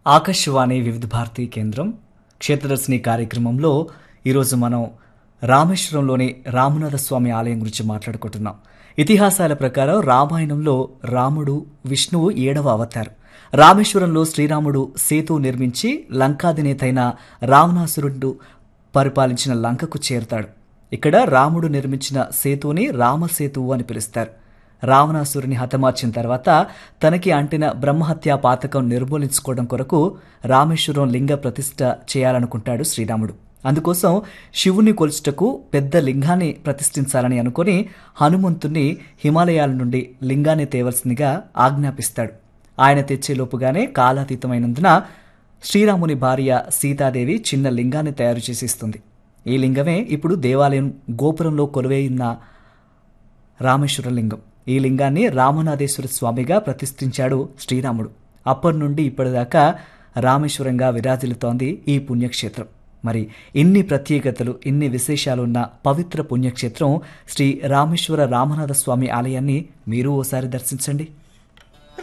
ఆకాశవాణి వివిధ భారతి కేంద్రం క్షేత్రదర్శిని కార్యక్రమంలో ఈరోజు మనం రామేశ్వరంలోని రామనాథ స్వామి ఆలయం గురించి మాట్లాడుకుంటున్నాం ఇతిహాసాల ప్రకారం రామాయణంలో రాముడు విష్ణువు ఏడవ అవతారం రామేశ్వరంలో శ్రీరాముడు సేతు నిర్మించి లంకాధినేతైన రావణాసురుడు పరిపాలించిన లంకకు చేరుతాడు ఇక్కడ రాముడు నిర్మించిన సేతుని రామసేతువు అని పిలుస్తారు రావణాసురుని హతమార్చిన తర్వాత తనకి అంటిన బ్రహ్మహత్యా పాతకం నిర్మూలించుకోవడం కొరకు రామేశ్వరం లింగ ప్రతిష్ఠ చేయాలనుకుంటాడు శ్రీరాముడు అందుకోసం శివుని కొలుచుటకు పెద్ద లింగాన్ని ప్రతిష్ఠించాలని అనుకుని హనుమంతుణ్ణి హిమాలయాల నుండి లింగాన్ని తేవలసిందిగా ఆజ్ఞాపిస్తాడు ఆయన తెచ్చేలోపుగానే కాలాతీతమైనందున శ్రీరాముని భార్య సీతాదేవి చిన్న లింగాన్ని తయారు చేసి ఇస్తుంది ఈ లింగమే ఇప్పుడు దేవాలయం గోపురంలో కొలువైన రామేశ్వర లింగం ఈ లింగాన్ని రామనాథేశ్వర స్వామిగా ప్రతిష్ఠించాడు శ్రీరాముడు అప్పటి నుండి ఇప్పటిదాకా రామేశ్వరంగా విరాజిల్లుతోంది ఈ పుణ్యక్షేత్రం మరి ఇన్ని ప్రత్యేకతలు ఇన్ని విశేషాలున్న పవిత్ర పుణ్యక్షేత్రం శ్రీ రామేశ్వర రామనాథ స్వామి ఆలయాన్ని మీరు ఓసారి దర్శించండి